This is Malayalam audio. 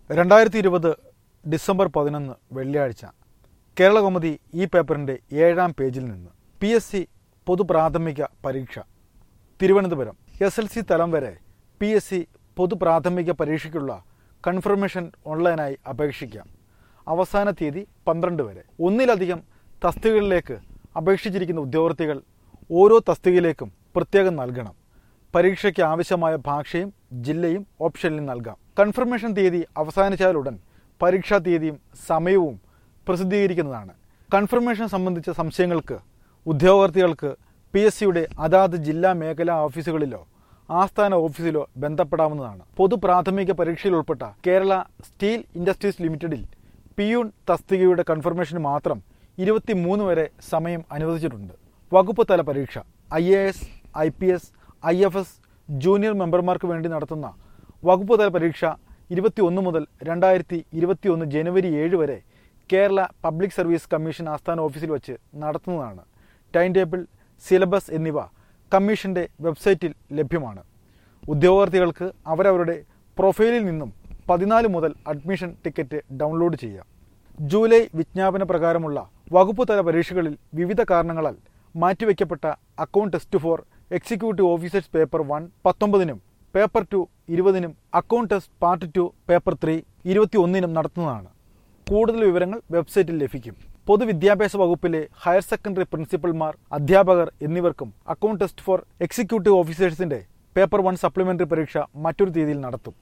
രണ്ടായിരത്തി ഇരുപത് ഡിസംബർ പതിനൊന്ന് വെള്ളിയാഴ്ച കേരളകൗമുദി ഈ പേപ്പറിൻ്റെ ഏഴാം പേജിൽ നിന്ന് പി എസ് സി പൊതുപ്രാഥമിക പരീക്ഷ തിരുവനന്തപുരം എസ് എൽ സി തലം വരെ പി എസ് സി പൊതുപ്രാഥമിക പരീക്ഷയ്ക്കുള്ള കൺഫർമേഷൻ ഓൺലൈനായി അപേക്ഷിക്കാം അവസാന തീയതി പന്ത്രണ്ട് വരെ ഒന്നിലധികം തസ്തികകളിലേക്ക് അപേക്ഷിച്ചിരിക്കുന്ന ഉദ്യോഗാർത്ഥികൾ ഓരോ തസ്തികയിലേക്കും പ്രത്യേകം നൽകണം പരീക്ഷയ്ക്ക് ആവശ്യമായ ഭാഷയും ജില്ലയും ഓപ്ഷനിൽ നൽകാം കൺഫർമേഷൻ തീയതി അവസാനിച്ചാലുടൻ പരീക്ഷാ തീയതിയും സമയവും പ്രസിദ്ധീകരിക്കുന്നതാണ് കൺഫർമേഷൻ സംബന്ധിച്ച സംശയങ്ങൾക്ക് ഉദ്യോഗാർത്ഥികൾക്ക് പി എസ് സിയുടെ അതാത് ജില്ലാ മേഖലാ ഓഫീസുകളിലോ ആസ്ഥാന ഓഫീസിലോ ബന്ധപ്പെടാവുന്നതാണ് പൊതു പ്രാഥമിക പരീക്ഷയിൽ ഉൾപ്പെട്ട കേരള സ്റ്റീൽ ഇൻഡസ്ട്രീസ് ലിമിറ്റഡിൽ പിയൂൺ തസ്തികയുടെ കൺഫർമേഷന് മാത്രം ഇരുപത്തിമൂന്ന് വരെ സമയം അനുവദിച്ചിട്ടുണ്ട് വകുപ്പ് തല പരീക്ഷ I A S I P S I F S junior മെമ്പർമാർക്ക് വേണ്ടി നടത്തുന്ന വകുപ്പ് തല പരീക്ഷ ഇരുപത്തിയൊന്ന് മുതൽ രണ്ടായിരത്തി ഇരുപത്തിയൊന്ന് ജനുവരി ഏഴ് വരെ കേരള പബ്ലിക് സർവീസ് കമ്മീഷൻ ആസ്ഥാന ഓഫീസിൽ വച്ച് നടത്തുന്നതാണ് ടൈം ടേബിൾ സിലബസ് എന്നിവ കമ്മീഷന്റെ വെബ്സൈറ്റിൽ ലഭ്യമാണ് ഉദ്യോഗാർത്ഥികൾക്ക് അവരവരുടെ പ്രൊഫൈലിൽ നിന്നും പതിനാല് മുതൽ അഡ്മിഷൻ ടിക്കറ്റ് ഡൗൺലോഡ് ചെയ്യാം ജൂലൈ വിജ്ഞാപന പ്രകാരമുള്ള വകുപ്പ് തല പരീക്ഷകളിൽ വിവിധ കാരണങ്ങളാൽ മാറ്റിവെക്കപ്പെട്ട account test for executive officers paper one പത്തൊമ്പതിനും പേപ്പർ ടു ഇരുപതിനും account test part two paper three ഇരുപത്തി ഒന്നിനും നടത്തുന്നതാണ് കൂടുതൽ വിവരങ്ങൾ വെബ്സൈറ്റിൽ ലഭിക്കും പൊതുവിദ്യാഭ്യാസ വകുപ്പിലെ ഹയർ സെക്കൻഡറി പ്രിൻസിപ്പൽമാർ അധ്യാപകർ എന്നിവർക്കും അക്കൗണ്ട് ടെസ്റ്റ് ഫോർ എക്സിക്യൂട്ടീവ് ഓഫീസേഴ്സിന്റെ പേപ്പർ വൺ സപ്ലിമെന്ററി പരീക്ഷ മറ്റൊരു തീയതിയിൽ നടത്തും